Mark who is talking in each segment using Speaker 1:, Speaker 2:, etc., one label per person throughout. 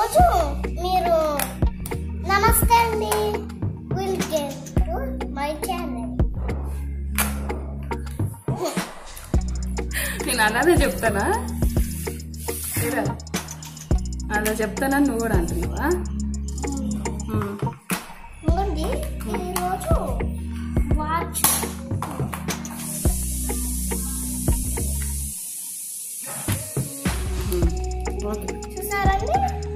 Speaker 1: ఈరోజు మీరు నమస్తే అండి వెల్కమ్ టు మై ఛానల్
Speaker 2: నేను అన్నదే చెప్తానా ఏరా? అదే చెప్తానని నువ్వు కూడా అంటున్నావా ఉమ్.
Speaker 1: ఇంకోండి ఈరోజు వాచ్
Speaker 2: ఓకే
Speaker 1: చూసారండి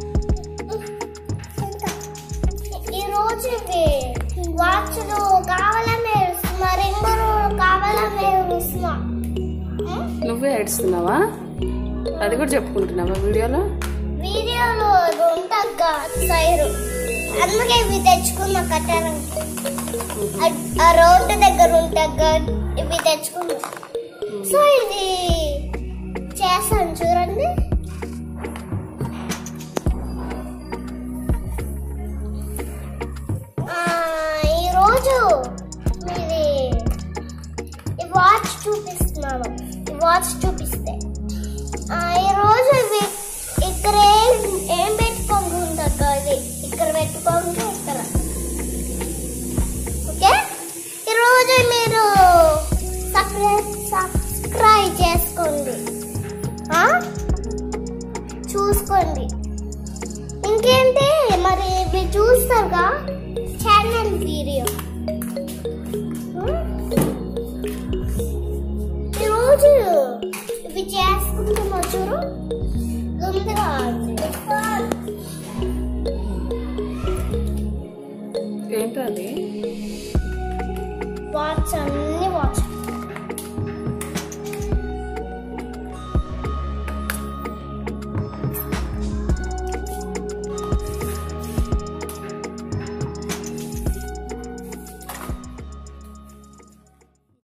Speaker 1: ఈరోజు ఇవి వాచ్లు కావాలనే ఇస్తున్నా రింగులు కావాలనే ఇస్తున్నా
Speaker 2: నువ్వే ఏడుస్తున్నావా అది కూడా చెప్పుకుంటున్నావా వీడియోలో
Speaker 1: వీడియోలో ఉంటగ్గ సైరు అందుకే ఇవి తెచ్చుకున్నా కట్టాలంటే ఆ రోడ్డు దగ్గర ఉంటగ్గ ఇవి తెచ్చుకున్నా సో ఇది చేస్తాను చూడండి ఆ, ఈరోజు ఇది ఈ వాచ్ చూపిస్తున్నాను ఈ వాచ్ చూపిస్తే ఆ, ఈరోజు ఇవి ఇక్కడ ఏం ఏం పెట్టుకోకుండా ఇది ఇక్కడ పెట్టుకోకుండా ఇక్కడ ఓకే ఈరోజు మీరు సబ్స్క్రైబ్ సబ్స్క్రైబ్ చేసుకోండి ఆ? చూసుకోండి ఇంకేంటి మరి ఇవి చూస్తారుగా ఛానల్ వీడియో ఈరోజు ఇవి చేసుకుంటున్నా చూడు ముందుగా
Speaker 2: ఏంటో అది
Speaker 1: వాచ్ అన్ని